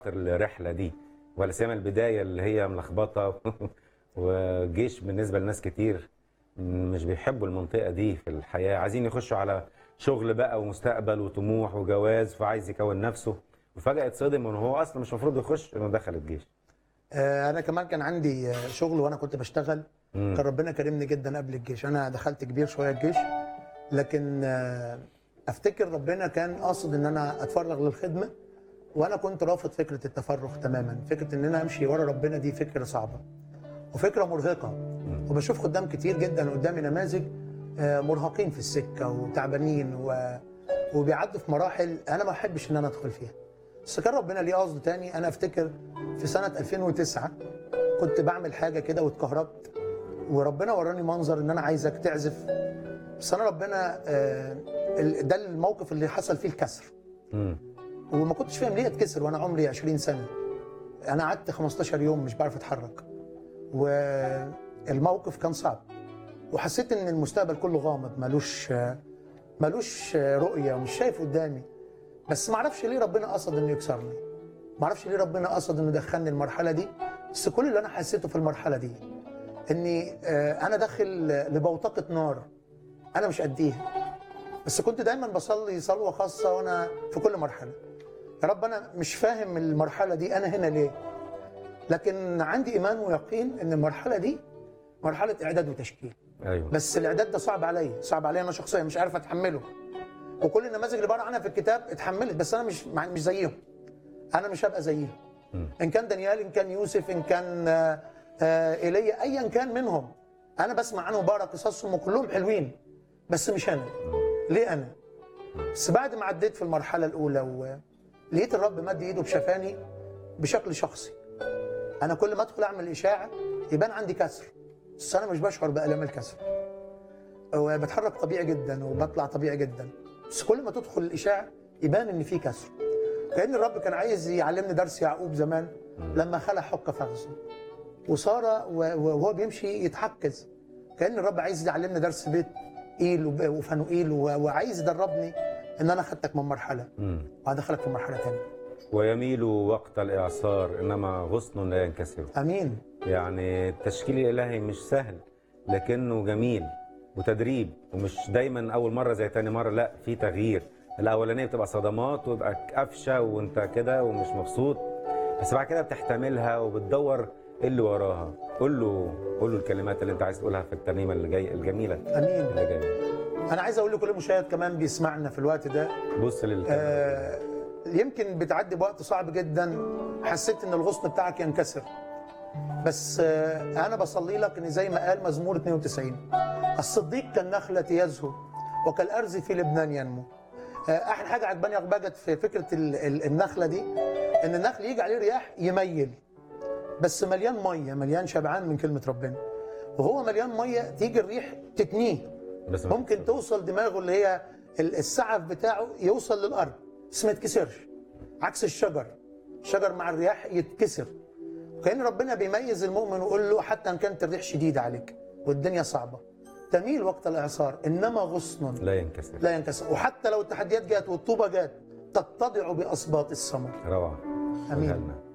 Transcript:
الرحله دي ولا سيما البدايه اللي هي ملخبطه وجيش بالنسبه لناس كتير مش بيحبوا المنطقه دي في الحياه عايزين يخشوا على شغل بقى ومستقبل وطموح وجواز فعايز يكون نفسه وفجاه اتصدم ان هو اصلا مش المفروض يخش انه دخل الجيش آه، انا كمان كان عندي آه، شغل وانا كنت بشتغل مم. كان ربنا كرمني جدا قبل الجيش انا دخلت كبير شويه الجيش لكن آه، افتكر ربنا كان قاصد ان انا اتفرغ للخدمه وانا كنت رافض فكره التفرغ تماما فكره ان انا امشي ورا ربنا دي فكره صعبه وفكره مرهقه وبشوف خدام كتير جدا قدامي نماذج آه، مرهقين في السكه وتعبانين و... وبيعدوا في مراحل انا ما احبش ان انا ادخل فيها بس كان ربنا ليه قصد تاني انا افتكر في سنه 2009 كنت بعمل حاجه كده واتكهربت وربنا وراني منظر ان انا عايزك تعزف بس انا ربنا آه، ال- ده الموقف اللي حصل فيه الكسر مم. وما كنتش فاهم ليه اتكسر وانا عمري 20 سنه انا قعدت 15 يوم مش بعرف اتحرك والموقف كان صعب وحسيت ان المستقبل كله غامض ملوش ملوش رؤيه ومش شايف قدامي بس ما اعرفش ليه ربنا قصد انه يكسرني ما اعرفش ليه ربنا قصد انه يدخلني المرحله دي بس كل اللي انا حسيته في المرحله دي اني آه، انا داخل لبوتقه نار انا مش قديها بس كنت دايما بصلي صلوه خاصه وانا في كل مرحله يا رب انا مش فاهم المرحله دي انا هنا ليه لكن عندي ايمان ويقين ان المرحله دي مرحله اعداد وتشكيل ايوه بس الاعداد ده صعب عليا صعب عليا انا شخصيا مش عارف اتحمله وكل النماذج اللي بقرا عنها في الكتاب اتحملت بس انا مش مع- مش زيهم انا مش هبقى زيهم مم. ان كان دانيال ان كان يوسف ان كان آه، آه، ايليا ايا كان منهم انا بسمع عنهم بقرا قصصهم وكلهم حلوين بس مش انا ليه انا بس بعد ما عديت في المرحله الاولى ولقيت الرب مد ايده بشفاني بشكل شخصي انا كل ما ادخل اعمل اشاعه يبان عندي كسر بس انا مش بشعر بالام الكسر وبتحرك طبيعي جدا وبطلع طبيعي جدا بس كل ما تدخل الاشاعه يبان ان في كسر كان الرب كان عايز يعلمني درس يعقوب زمان لما خلع حق فخذه وصار و- وهو بيمشي يتحكز كان الرب عايز يعلمنا درس بيت ايل وب- وفنوئيل و- وعايز يدربني ان انا خدتك من مرحله مم. وهدخلك في مرحله ثانيه ويميل وقت الاعصار انما غصن لا ينكسر امين يعني التشكيل الالهي مش سهل لكنه جميل وتدريب ومش دايما اول مره زي تاني مره لا في تغيير الاولانيه بتبقى صدمات وتبقى قفشه وانت كده ومش مبسوط بس بعد كده بتحتملها وبتدور ايه اللي وراها قول له قول له الكلمات اللي انت عايز تقولها في الترنيمه اللي جايه الجميله امين اللي جايه انا عايز اقول لكل مشاهد كمان بيسمعنا في الوقت ده بص لل آه، يمكن بتعدي بوقت صعب جدا حسيت ان الغصن بتاعك ينكسر بس آه، انا بصلي لك ان زي ما قال مزمور 92 الصديق كالنخلة يزهو وكالارز في لبنان ينمو آه، احلى حاجه عجباني بجد في فكره ال- ال- النخله دي ان النخل يجي عليه رياح يميل بس مليان ميه مليان شبعان من كلمه ربنا وهو مليان ميه تيجي الريح تتنيه بس ما ممكن توصل دماغه اللي هي ال- السعف بتاعه يوصل للارض بس ما يتكسرش عكس الشجر الشجر مع الرياح يتكسر وكان ربنا بيميز المؤمن ويقول له حتى ان كانت الريح شديده عليك والدنيا صعبه تميل وقت الاعصار انما غصن لا ينكسر لا ينكسر وحتى لو التحديات جات والطوبه جات تتضع باسباط السمر روعه آمين. قولها لنا.